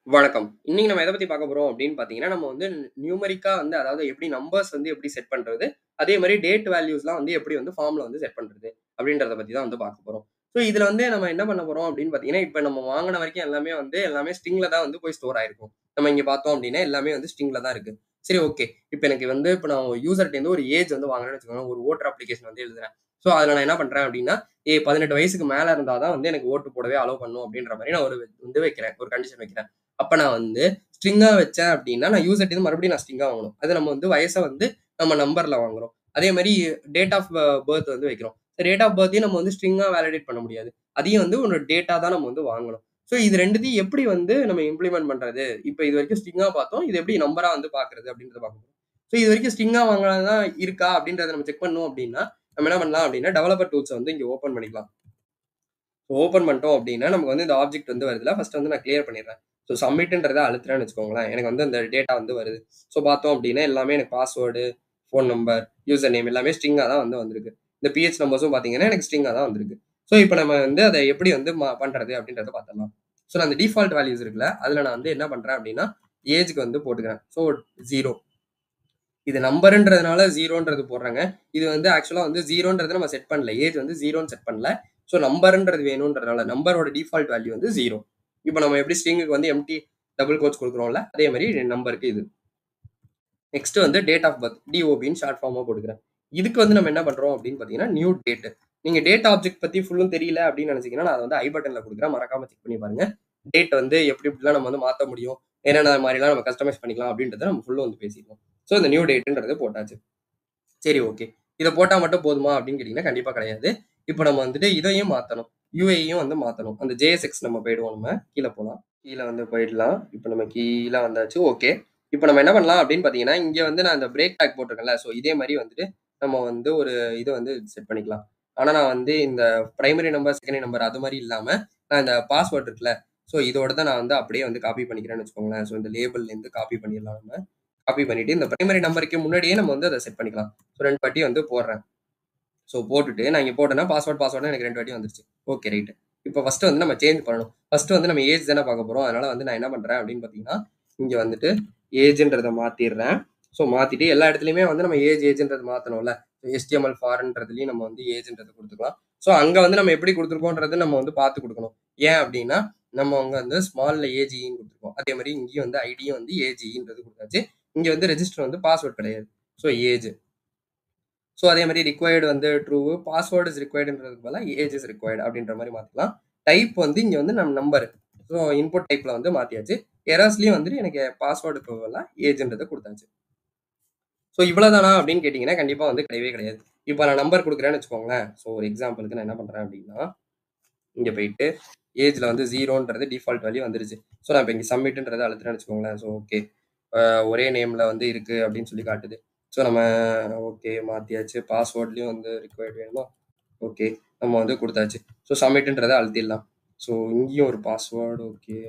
வணக்கம். இன்னைக்கு நம்ம எத பத்தி பார்க்க போறோம் அப்படின்னு பார்த்தீங்கன்னா, நம்ம வந்து நியூமெரிக்கா வந்து அதாவது எப்படி நம்பர்ஸ் வந்து எப்படி செட் பண்றது? அதே மாரி டேட் வேல்யூஸ்லாம் வந்து எப்படி வந்து ஃபார்ம்ல வந்து செட் பண்றது? அப்படின்றத பத்தி தான் வந்து பார்க்க போறோம். ஸோ இதுல வந்து நம்ம என்ன பண்ண போறோம் அப்படின்னு பார்த்தீங்கன்னா, இப்ப நம்ம வாங்குன வரைக்கும் எல்லாமே வந்து எல்லாமே ஸ்ட்ரிங்ல தான் வந்து போய் ஸ்டோர் ஆயிருக்கும். நம்ம இங்க பார்த்தோம் அப்படின்னா, எல்லாமே வந்து ஸ்ட்ரிங்ல தான் இருக்கு. சரி ஓகே. இப்ப எனக்கு வந்து இப்ப நான் யூசர்ட்டேருந்து ஒரு ஏஜ் வந்து வாங்குறேன்னு வச்சுக்கோங்களேன். ஒரு வோட்டர் அப்ளிகேஷன் வந்து எழுதுறேன். ஸோ அதுல நான் என்ன பண்றேன் அப்படின்னா, ஏ 18 வயசுக்கு மேல இருந்தா தான் வந்து எனக்கு ஓட்டு போடவே அலோவ் பண்ணும் அப்படின்ற மாரி நான் ஒரு வந்து வைக்கிறேன். ஒரு கண்டிஷன் வைக்கிறேன். அப்ப நான் வந்து ஸ்ட்ரிங்கா வச்சேன் அப்படின்னா, நான் யூசர்ட்டேருந்து மறுபடியும் நான் ஸ்ட்ரிங்கா வாங்கணும். அது நம்ம வந்து வயச வந்து நம்ம நம்பர்ல வாங்குறோம். அதே மாரி டேட் ஆஃப் ப பர்த் வந்து வைக்கிறோம். டேட் ஆஃப் பர்த்தையும் நம்ம வந்து ஸ்ட்ரிங்கா வேலிடேட் பண்ண முடியாது. அதையும் வந்து ஒரு டேட்டா தான் நம்ம வந்து வாங்கணும். ஸோ இது 2த்தையும் எப்படி வந்து நம்ம இம்ப்ளிமெண்ட் பண்றது? இப்ப இதுவரைக்கும் ஸ்ட்ரிங்கா பார்த்தோம். இது எப்படி நம்பரா வந்து பார்க்கறது அப்படின்றத பார்க்க போறோம். ஸோ இதுவரைக்கும் ஸ்ட்ரிங்கா வாங்குனது தான் இருக்கா அப்படின்றத நம்ம செக் பண்ணணும் அப்படின்னா, நம்ம என்ன பண்ணலாம் அப்படின்னா, டெவலப்பர் டூல்ஸ வந்து இங்க ஓப்பன் பண்ணிக்கலாம். ஓப்பன் பண்ணிட்டோம் அப்படின்னா, நமக்கு வந்து இந்த ஆப்ஜெக்ட் வந்து வருதுல்ல. ஃபர்ஸ்ட் வந்து நான் கிளியர் பண்ணிடுறேன். ஸோ சப்மிட்ன்றத அழுத்துறேன்னு வச்சுக்கோங்களேன். எனக்கு வந்து அந்த டேட்டா வந்து வருது. ஸோ பார்த்தோம் அப்படின்னா, எல்லாமே எனக்கு password, phone number, user name எல்லாமே ஸ்ட்ரிங்கா தான் வந்து வந்திருக்கு. இந்த பிஹெச் நம்பர்ஸும் பார்த்தீங்கன்னா, எனக்கு ஸ்ட்ரிங்கா தான் வந்திருக்கு. ஸோ இப்ப நம்ம வந்து அத எப்படி வந்து ம பண்றது அப்படின்றத பார்த்துடலாம். ஸோ நான் அந்த டிஃபால்ட் வேல்யூஸ் இருக்குல்ல, அதுல நான் வந்து என்ன பண்றேன் அப்படின்னா, ஏஜ்க்கு வந்து போட்டுக்கிறேன். ஸோ 0 இது நம்பர்ன்றதுனால 0ன்றது போடுறேங்க. இது வந்து ஆக்சுவலா வந்து 0ன்றத நம்ம செட் பண்ணல. ஏஜ் வந்து 0ன்னு செட் பண்ணல. ஸோ நம்பர்ன்றது வேணும்ன்றதுனால நம்பரோட டிஃபால்ட் வேல்யூ வந்து 0. இப்ப நம்ம எப்படி ஸ்ட்ரிங்க்கு வந்து எம்ப்டி டபுள் கோட்ஸ் குடுக்குறோம்ல, அதே மாரி நம்பருக்கு இது. நெக்ஸ்ட் வந்து டேட் ஆஃப் பர்த் டிஓபின்னு ஷார்ட் ஃபார்மா போட்டுக்கிறேன். இதுக்கு வந்து நம்ம என்ன பண்றோம் அப்படின்னு பார்த்தீங்கன்னா, நியூ டேட். நீங்க டேட் ஆப்ஜெக்ட் பத்தி ஃபுல்லும் தெரியல அப்படின்னு நினைச்சீங்கன்னா, நான் அத வந்து ஐ பட்டன்ல குடுக்குறேன். மறக்காம செக் பண்ணி பாருங்க. டேட் வந்து எப்படி எப்படிலாம் நம்ம வந்து மாத்த முடியும்? என்னென்ன மாரிலாம் நம்ம கஸ்டமைஸ் பண்ணிக்கலாம் அப்படின்றத நம்ம ஃபுல்லும் வந்து பேசிருக்கோம். ஸோ இந்த நியூ டேட்ன்றது போட்டாச்சு. சரி ஓகே. இத போட்டா மட்டும் போதுமா அப்படின்னு கேட்டீங்கன்னா, கண்டிப்பா கிடையாது. இப்ப நம்ம வந்துட்டு இதையும் மாத்தணும். யுஐயும் வந்து மாத்தணும். அந்த ஜேஎஸ்எக்ஸ் நம்ம போயிடுவோம் நம்ம. கீழ போலாம். கீழ வந்து போயிடலாம். இப்ப நம்ம கீழ வந்தாச்சு. ஓகே. இப்ப நம்ம என்ன பண்ணலாம் அப்படின்னு பார்த்தீங்கன்னா, இங்க வந்து நான் இந்த பிரேக் டாக் போட்டிருக்கேன்ல. ஸோ இதே மாரி வந்துட்டு நம்ம வந்து ஒரு இத வந்து செட் பண்ணிக்கலாம். ஆனா நான் வந்து இந்த பிரைமரி நம்பர், செகண்டரி நம்பர் அது மாரி இல்லாம, நான் இந்த பாஸ்வேர்ட் இருக்குல்ல, ஸோ இதோட தான் நான் வந்து அப்படியே வந்து காப்பி பண்ணிக்கிறேன்னு வச்சுக்கோங்களேன். ஸோ இந்த லேபிள்லேருந்து காப்பி பண்ணிடலாம் நம்ம. காப்பி பண்ணிட்டு இந்த பிரைமரி நம்பருக்கு முன்னாடியே நம்ம வந்து அத செட் பண்ணிக்கலாம். ஸோ 2 வாட்டி வந்து போடுறேன். ஸோ போட்டுட்டு நான் இங்க போட்டேன்னா பாஸ்வேர்ட் பாஸ்வேர்ட்னு எனக்கு 2 வாட்டி வந்துருச்சு. Okay right. இப்ப ஃபர்ஸ்ட் வந்து நம்ம சேஞ்ச் பண்ணணும். ஃபர்ஸ்ட் வந்து நம்ம ஏஜ் தானே பார்க்க போறோம். அதனால வந்து நான் என்ன பண்றேன் அப்படின்னு பார்த்தீங்கன்னா, இங்க வந்துட்டு ஏஜ்ன்றத மாத்திடுறேன். ஸோ மாத்திட்டு எல்லா இடத்துலயுமே வந்து நம்ம ஏஜ் ஏஜ்ன்றத மாத்தணும்ல. HTML ஃபார்ன்றதுலயும் நம்ம வந்து ஏஜ்ன்றத குடுத்துக்கலாம். ஸோ அங்க வந்து நம்ம எப்படி குடுத்துருக்கோம்ன்றத நம்ம வந்து பார்த்து குடுக்கணும். ஏன் அப்படின்னா, நம்ம அங்க வந்து ஸ்மால்ல ஏஜின்னு குடுத்துருக்கோம். அதே மாரி இங்கேயும் வந்து ஐடியும் வந்து ஏஜின்றது குடுத்தாச்சு. இங்க வந்து ரெஜிஸ்டர் வந்து பாஸ்வேர்ட் கிடையாது. So age. ஸோ அதே மாரி ரிக்வயர்ட் வந்து ட்ரூ, பாஸ்வேர்ட் இஸ் ரிக்வயர்ட்ன்றதுக்கு பதிலா ஏஜ் இஸ் ரிக்வயர்ட் அப்படின்ற மாரி மாத்திக்கலாம். டைப் வந்து இங்க வந்து நம்ம நம்பர். ஸோ இன்புட் டைப்ல வந்து மாத்தியாச்சு. எரர்ஸ்லயும் வந்துட்டு எனக்கு பாஸ்வேர்டுக்கு பதிலா ஏஜ்ன்றத குடுத்தாச்சு. ஸோ இவ்வளவுதானா அப்படின்னு கேட்டீங்கன்னா, கண்டிப்பா வந்து கிடையவே கிடையாது. இப்ப நான் நம்பர் குடுக்குறேன்னு வச்சுக்கோங்களேன். ஸோ ஒரு எக்ஸாம்பிள்க்கு நான் என்ன பண்றேன் அப்படின்னா, இங்க போயிட்டு ஏஜ்ல வந்து 0ன்றது டிஃபால்ட் வேல்யூ வந்துருச்சு. ஸோ நான் இப்ப இங்க சப்மிட்ன்றத அழுத்துறேன்னு வச்சுக்கோங்களேன். So okay. அ ஒரே நேம்ல வந்து இருக்கு அப்படின்னு சொல்லி காட்டுது. ஸோ நம்ம ஓகே மாத்தியாச்சு. பாஸ்வேர்ட்லயும் வந்து ரிக்வயர்ட் வேணுமா? ஓகே. நம்ம வந்து குடுத்தாச்சு. ஸோ சப்மிட்ன்றத அழுத்திடலாம். ஸோ இங்கேயும் ஒரு பாஸ்வேர்ட் ஓகே.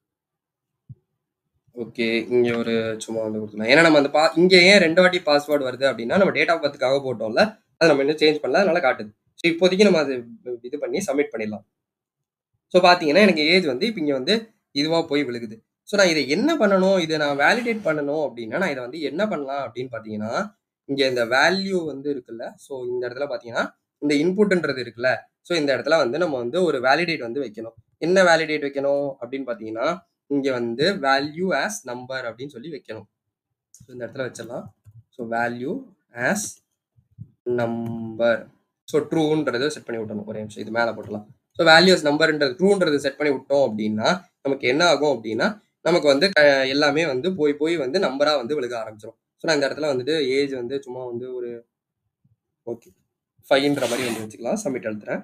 ஓகே. இங்க ஒரு சும்மா வந்து குடுத்துக்கலாம். ஏன்னா நம்ம அந்த பா இங்க ஏன் 2 வாட்டி பாஸ்வேர்ட் வருது அப்படின்னா, நம்ம டேட் ஆஃப் பர்த்க்காக போட்டோம்ல. அத நம்ம இன்னும் சேஞ்ச் பண்ணல. அதனால காட்டுது. ஸோ இப்போதைக்கு நம்ம அது இது பண்ணி சப்மிட் பண்ணிடலாம். ஸோ பார்த்தீங்கன்னா, எனக்கு ஏஜ் வந்து இப்ப இங்க வந்து இதுவா போய் விழுகுது. ஸோ நான் இத என்ன பண்ணணும்? இத நான் வேலிடேட் பண்ணணும் அப்படின்னா, நான் இத வந்து என்ன பண்ணலாம் அப்படின்னு பார்த்தீங்கன்னா, இங்க இந்த வேல்யூ வந்து இருக்குல்ல. ஸோ இந்த இடத்துல பார்த்தீங்கன்னா, இந்த இன்புட்ன்றது இருக்குல்ல. ஸோ இந்த இடத்துல வந்து நம்ம வந்து ஒரு வேலிடேட் வந்து வைக்கணும். என்ன வேலிடேட் வைக்கணும் அப்படின்னு பார்த்தீங்கன்னா, இங்க வந்து வேல்யூ ஆஸ் நம்பர் அப்படின்னு சொல்லி வைக்கணும். ஸோ இந்த இடத்துல வச்சிடலாம். So value as number. So ட்ரூன்றத செட் பண்ணி விட்டணும். ஒரே நிமிஷம். இது மேல போட்டுறலாம். ஸோ வேல்யூ ஆஸ் நம்பர்ன்றது ட்ரூன்றத செட் பண்ணி விட்டோம் அப்படின்னா, நமக்கு என்ன ஆகும் அப்படின்னா, நமக்கு வந்து க எல்லாமே வந்து போய் போய் வந்து நம்பரா வந்து விழுக ஆரம்பிச்சுரும். ஸோ நான் இந்த இடத்துல வந்துட்டு ஏஜ் வந்து சும்மா வந்து ஒரு ஓகே. 5ன்ற மாரி வந்து வச்சுக்கலாம். சப்மிட் அழுத்துறேன்.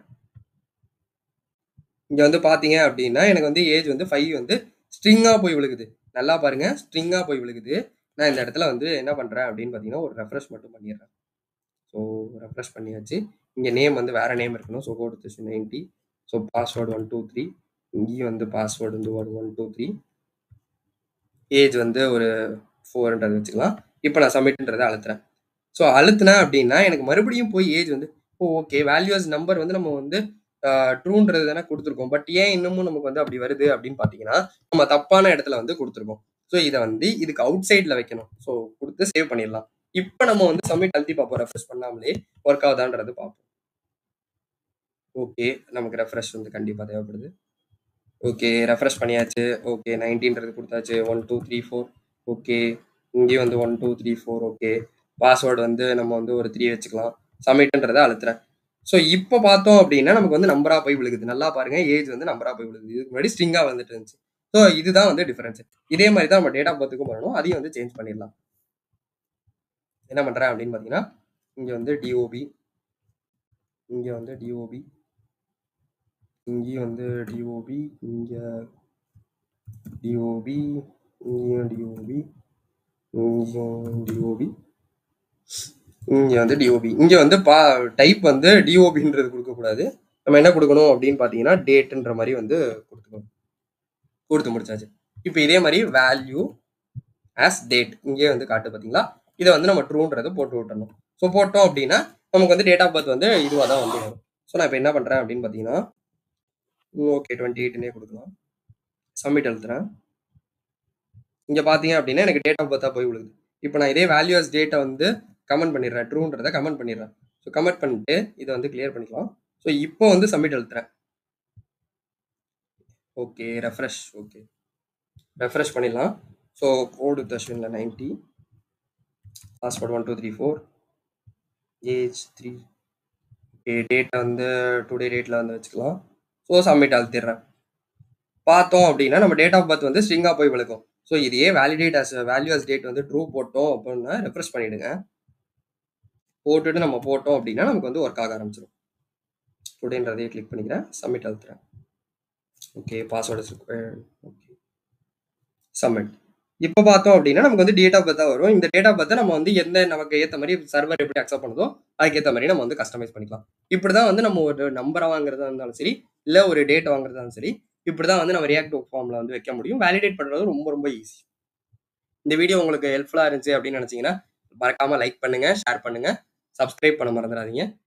இங்க வந்து பார்த்தீங்க அப்படின்னா, எனக்கு வந்து ஏஜ் வந்து 5 வந்து ஸ்ட்ரிங்கா போய் விழுகுது. நல்லா பாருங்க. ஸ்ட்ரிங்கா போய் விழுகுது. நான் இந்த இடத்துல வந்து என்ன பண்றேன் அப்படின்னு பார்த்தீங்கன்னா, ஒரு ரெஃப்ரெஷ் மட்டும் பண்ணிடுறேன். ஸோ ரெஃப்ரெஷ் பண்ணியாச்சு. இங்க நேம் வந்து வேற நேம் இருக்கணும். So go to 90. So password 123 இங்கேயும் வந்து பாஸ்வேர்ட் வந்து ஒரு 123 ஏஜ் வந்து ஒரு 4ன்றது வச்சுக்கலாம். இப்ப நான் சப்மிட்ன்றத அழுத்துறேன். ஸோ அழுத்துனேன் அப்படின்னா, எனக்கு மறுபடியும் போய் ஏஜ் வந்து oh okay. Value as number வந்து நம்ம வந்து அ ட்ரூன்றது தானே குடுத்துருக்கோம். பட் ஏன் இன்னமும் நமக்கு வந்து அப்படி வருது அப்படின்னு பார்த்தீங்கன்னா, நம்ம தப்பான இடத்துல வந்து குடுத்துருக்கோம். ஸோ இத வந்து இதுக்கு அவுட் சைட்ல வைக்கணும். ஸோ குடுத்து சேவ் பண்ணிடலாம். இப்ப நம்ம வந்து சப்மிட் அழுத்தி பார்ப்போம். ரெஃப்ரெஷ் பண்ணாமலே ஒர்க் ஆகுதான்றது பார்ப்போம். ஓகே. நமக்கு ரெஃப்ரெஷ் வந்து கண்டிப்பா தேவைப்படுது. ஓகே. ரெஃப்ரெஷ் பண்ணியாச்சு. ஓகே. 19ன்றது குடுத்தாச்சு. 1, 2, 3, 4 ஓகே. இங்கேயும் வந்து 1, 2, 3, 4 ஓகே. பாஸ்வேர்ட் வந்து நம்ம வந்து ஒரு 3 வச்சுக்கலாம். சப்மிட்ன்றத அழுத்துறேன். ஸோ இப்ப பார்த்தோம் அப்படின்னா, நமக்கு வந்து நம்பரா போய் விழுகுது. நல்லா பாருங்க. ஏஜ் வந்து நம்பரா போய் விழுகுது. இதுக்கு முன்னாடி ஸ்ட்ரிங்கா வந்துட்டு இருந்துச்சு. ஸோ இதுதான் வந்து டிஃபரன்ஸ். இதே மாரி தான் நம்ம டேட் ஆஃப் பர்த்க்கும் பண்ணணும். அதையும் வந்து சேஞ்ச் பண்ணிடலாம். என்ன பண்றேன் அப்படின்னு பார்த்தீங்கன்னா, இங்க வந்து டிஓபி இங்க வந்து டிஓபி இங்கேயும் வந்து டிஓபி இங்க டிஓபி இங்கேயும் டிஓபி இங்கேயும் டிஓபி இங்க வந்து டிஓபி இங்க வந்து பா டைப் வந்து டிஓபின்றது கொடுக்கக்கூடாது. நம்ம என்ன குடுக்கணும் அப்படின்னு பார்த்தீங்கன்னா, டேட்ன்ற மாரி வந்து குடுத்துக்கணும். குடுத்து முடிச்சாச்சு. இப்ப இதே மாரி வேல்யூ ஆஸ் டேட் இங்கேயே வந்து காட்டுது பார்த்தீங்களா? இத வந்து நம்ம ட்ரூன்றத போட்டு விட்டுறணும். ஸோ போட்டோம் அப்படின்னா, நமக்கு வந்து டேட் ஆஃப் பர்த் வந்து இதுவா தான் வந்து வரும். ஸோ நான் இப்ப என்ன பண்றேன் அப்படின்னு பார்த்தீங்கன்னா, ஓகே 28ன்னே குடுக்கலாம். சப்மிட் அழுத்துறேன். இங்க பார்த்தீங்க அப்படின்னா, எனக்கு டேட் ஆஃப் பர்த்தா போய் விழுகுது. இப்ப நான் இதே வேல்யூ ஆஸ் டேட்ட வந்து கமெண்ட் பண்ணிடுறேன். ட்ரூன்றத கமெண்ட் பண்ணிடுறேன். ஸோ கமெண்ட் பண்ணிட்டு இத வந்து கிளியர் பண்ணிக்கலாம். ஸோ இப்போ வந்து சப்மிட் அழுத்துறேன். ஓகே. Refresh okay. ரெஃப்ரெஷ் பண்ணிடலாம். ஸோ கோடு தஷ்வின்ல 90 பாஸ்வேர்ட் 1, 2, 3, 4 ஏஜ் 3 ஓகே. டேட் வந்து டுடே டேட்ல வந்து வச்சுக்கலாம். ஸோ சப்மிட் அழுத்திடுறேன். பார்த்தோம் அப்படின்னா, நம்ம டேட் ஆஃப் பர்த் வந்து ஸ்ட்ரிங்கா போய் விழுகும். ஸோ இதையே validate as value as date வந்து ட்ரூ போட்டோம் அப்படின்னா, ரெஃப்ரெஷ் பண்ணிடுங்க. போட்டுட்டு நம்ம போட்டோம் அப்படின்னா, நமக்கு வந்து ஒர்க் ஆக ஆரம்பிச்சுரும். டுடேன்றதையே கிளிக் பண்ணிக்கிறேன். சப்மிட் அழுத்துறேன். Okay. Password is required okay. Submit. இப்ப பார்த்தோம் அப்படின்னா, நமக்கு வந்து டேட் ஆஃப் பர்த்தா வரும். இந்த டேட் ஆஃப் பர்த்த நம்ம வந்து எந்த நமக்கு ஏத்த மாரி சர்வர் எப்படி அக்செப்ட் பண்ணுதோ, அதுக்கேத்த மாரி நம்ம வந்து கஸ்டமைஸ் பண்ணிக்கலாம். இப்படிதான் வந்து நம்ம ஒரு நம்பர வாங்குறதா இருந்தாலும் சரி, இல்ல ஒரு டேட் வாங்குறதா இருந்தாலும் சரி, இப்படிதான் வந்து நம்ம ரியாக்ட் ஃபார்ம்ல வந்து வைக்க முடியும். வேலிடேட் பண்றது ரொம்ப ரொம்ப ஈஸி. இந்த வீடியோ உங்களுக்கு ஹெல்ப்ஃபுல்லா இருந்துச்சு அப்படின்னு நினைச்சீங்கன்னா, மறக்காம லைக் பண்ணுங்க, ஷேர் பண்ணுங்க, சப்ஸ்கிரைப் பண்ண மறந்துறாதீங்க.